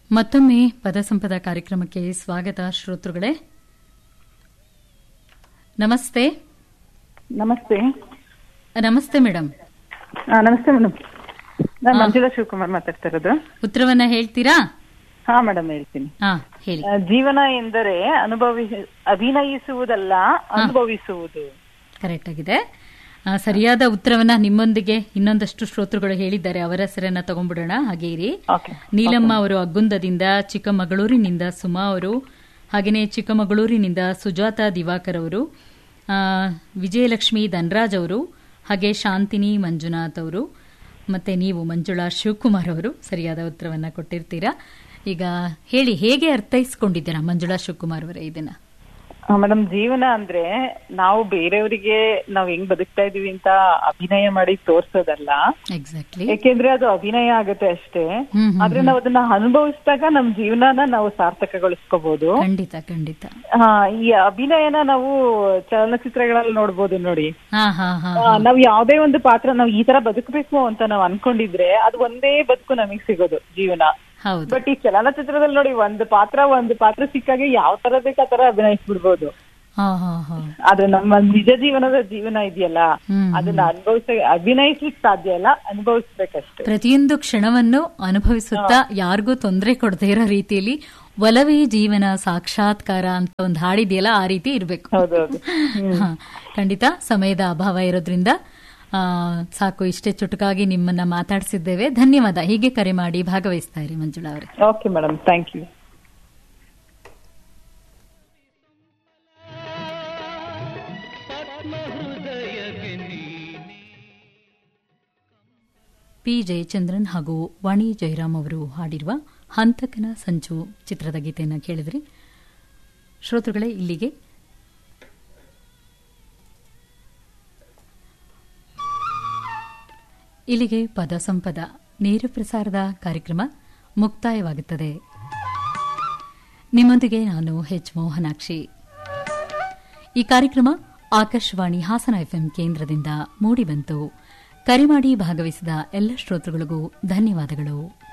ಮತ್ತೊಮ್ಮೆ ಪದಸಂಪದ ಕಾರ್ಯಕ್ರಮಕ್ಕೆ ಸ್ವಾಗತ ಶ್ರೋತೃಗಳೇ ನಮಸ್ತೆ ನಮಸ್ತೆ ನಮಸ್ತೆ ಮೇಡಮ್ ಆ, ನಮಸ್ತೆ ಮೇಡಮ್ ನಾನು ಮಂಜುಳಾ ಶಿವಕುಮಾರ್ ಮಾತಾಡ್ತಾ ಇರೋದು ಉತ್ತರವನ್ನ ಹೇಳ್ತೀರಾ ಹಾ ಮೇಡಮ್ ಹೇಳ್ತೀನಿ ಹಾ ಹೇಳಿ ಆ, ಜೀವನ ಎಂದರೆ ಅನುಭವಿ ಅಭಿನಯಿಸುವುದಲ್ಲ ಅನುಭವಿಸುವುದು ಕರೆಕ್ಟ್ ಆಗಿದೆ ಆ, ಸರಿಯಾದ ಉತ್ತರವನ್ನ ನಿಮ್ಮೊಂದಿಗೆ ಇನ್ನೊಂದಷ್ಟು ಶ್ರೋತೃಗಳು ಹೇಳಿದ್ದಾರೆ ಅವರ ಹೆಸರನ್ನ ತಗೊಂಡ್ಬಿಡೋಣ ಹಾಗೆ ಇರಿ ಓಕೆ ನೀಲಮ್ಮ ಅವರು ಅಗ್ಗುಂದದಿಂದ ಚಿಕ್ಕಮಗಳೂರಿನಿಂದ ಸುಮಾ ಅವರು ಹಾಗೆಯೇ ಚಿಕ್ಕಮಗಳೂರಿನಿಂದ ಸುಜಾತ ದಿವಾಕರ್ ಅವರು ಆ, ವಿಜಯಲಕ್ಷ್ಮಿ ಧನರಾಜ್ ಅವರು ಹಾಗೆ ಶಾಂತಿನಿ ಮಂಜುನಾಥ್ ಅವರು ಮತ್ತೆ ನೀವು ಮಂಜುಳಾ ಶಿವಕುಮಾರ್ ಅವರು ಸರಿಯಾದ ಉತ್ತರವನ್ನ ಕೊಟ್ಟಿರ್ತೀರಾ ಈಗ ಹೇಳಿ ಹೇಗೆ ಅರ್ಥೈಸ್ಕೊಂಡಿದ್ದೀರಾ ಮಂಜುಳಾ ಶಿವಕುಮಾರ್ ಅವರೇ ಇದನ್ನ ಮೇಡಮ್ ಜೀವನ ಅಂದ್ರೆ ನಾವು ಬೇರೆಯವರಿಗೆ ನಾವ್ ಹೆಂಗ್ ಬದುಕ್ತಾ ಇದೀವಿ ಅಂತ ಅಭಿನಯ ಮಾಡಿ ತೋರ್ಸೋದಲ್ಲ ಎಕ್ಸಾಕ್ಟ್ಲಿ ಯಾಕೆಂದ್ರೆ ಅದು ಅಭಿನಯ ಆಗುತ್ತೆ ಅಷ್ಟೇ ಹ್ಮ್, ಹ್ಮ್, ಆದ್ರೆ ನಾವು ಅದನ್ನ ಅನುಭವಿಸಿದಾಗ ನಮ್ ಜೀವನನ ನಾವು ಸಾರ್ಥಕಗೊಳಿಸ್ಕೋಬಹುದು ಖಂಡಿತ ಖಂಡಿತ ಹಾ ಈ ಅಭಿನಯನ ನಾವು ಚಲನಚಿತ್ರಗಳಲ್ಲಿ ನೋಡ್ಬೋದು ನೋಡಿ ಹಾ ಹಾ ಹಾ ಆ, ನಾವ್ ಯಾವ್ದೇ ಒಂದು ಪಾತ್ರ ನಾವ್ ಈ ತರ ಬದುಕಬೇಕು ಅಂತ ನಾವ್ ಅನ್ಕೊಂಡಿದ್ರೆ ಅದು ಒಂದೇ ಬದುಕು ನಮಗ್ ಸಿಗೋದು ಜೀವನ ಹೌದು ಬಟ್ ಈ ಚಲನಚಿತ್ರದಲ್ಲಿ ನೋಡಿ ಒಂದು ಪಾತ್ರ ಒಂದು ಪಾತ್ರ ಸಿಕ್ಕಾಗ ಯಾವ ತರ ಬೇಕು ಆ ತರ ಅಭಿನಯಿಸ್ಬಿಡ್ಬೋದು ಹಾ ಹಾ ಹಾ ಆದ್ರೆ ನಮ್ಮ ನಿಜ ಜೀವನದ ಜೀವನ ಇದೆಯಲ್ಲ ಹ್ಮ್ ಅದನ್ನ ಅನುಭವಿಸ ಅಭಿನಯಿಸ್ಲಿಕ್ಕೆ ಸಾಧ್ಯ ಇಲ್ಲ ಅನುಭವಿಸ್ಬೇಕಷ್ಟೇ ಪ್ರತಿಯೊಂದು ಕ್ಷಣವನ್ನು ಅನುಭವಿಸುತ್ತಾ ಯಾರಿಗೂ ತೊಂದರೆ ಕೊಡದೇ ಇರೋ ರೀತಿಯಲ್ಲಿ ಒಲವೇ ಜೀವನ ಸಾಕ್ಷಾತ್ಕಾರ ಅಂತ ಒಂದು ಹಾಡಿದೆಯಲ್ಲ ಆ ರೀತಿ ಇರಬೇಕು ಹೌದೌದು ಖಂಡಿತ ಸಮಯದ ಅಭಾವ ಇರೋದ್ರಿಂದ ಆ, ಸಾಕು ಇಷ್ಟೇ ಚುಟುಕಾಗಿ ನಿಮ್ಮನ್ನ ಮಾತಾಡಿಸಿದ್ದೇವೆ ಧನ್ಯವಾದ ಹೀಗೆ ಕರೆ ಮಾಡಿ ಭಾಗವಹಿಸ್ತಾ ಇರಿ ಮಂಜುಳಾ ಅವರೇ okay madam thank you P Jayachandran ಹಾಗೂ ವಾಣಿ ಜಯರಾಮ್ ಅವರು ಹಾಡಿರುವ ಹಂತಕನ ಸಂಚು ಚಿತ್ರದ ಗೀತೆಯನ್ನು ಕೇಳಿದ್ರಿ ಶ್ರೋತೃಗಳೇ ಇಲ್ಲಿಗೆ ಇಲ್ಲಿಗೆ ಪದ ಸಂಪದ ನೇರ ಪ್ರಸಾರದ ಕಾರ್ಯಕ್ರಮ ಮುಕ್ತಾಯವಾಗುತ್ತದೆ ನಿಮ್ಮೊಂದಿಗೆ ನಾನು ಎಚ್ ಮೋಹನಾಕ್ಷಿ ಈ ಕಾರ್ಯಕ್ರಮ ಆಕಾಶವಾಣಿ ಹಾಸನ ಎಫ್ಎಂ ಕೇಂದ್ರದಿಂದ ಮೂಡಿಬಂತು ಕರೆ ಮಾಡಿ ಭಾಗವಹಿಸಿದ ಎಲ್ಲ ಶ್ರೋತೃಗಳಿಗೂ ಧನ್ಯವಾದಗಳು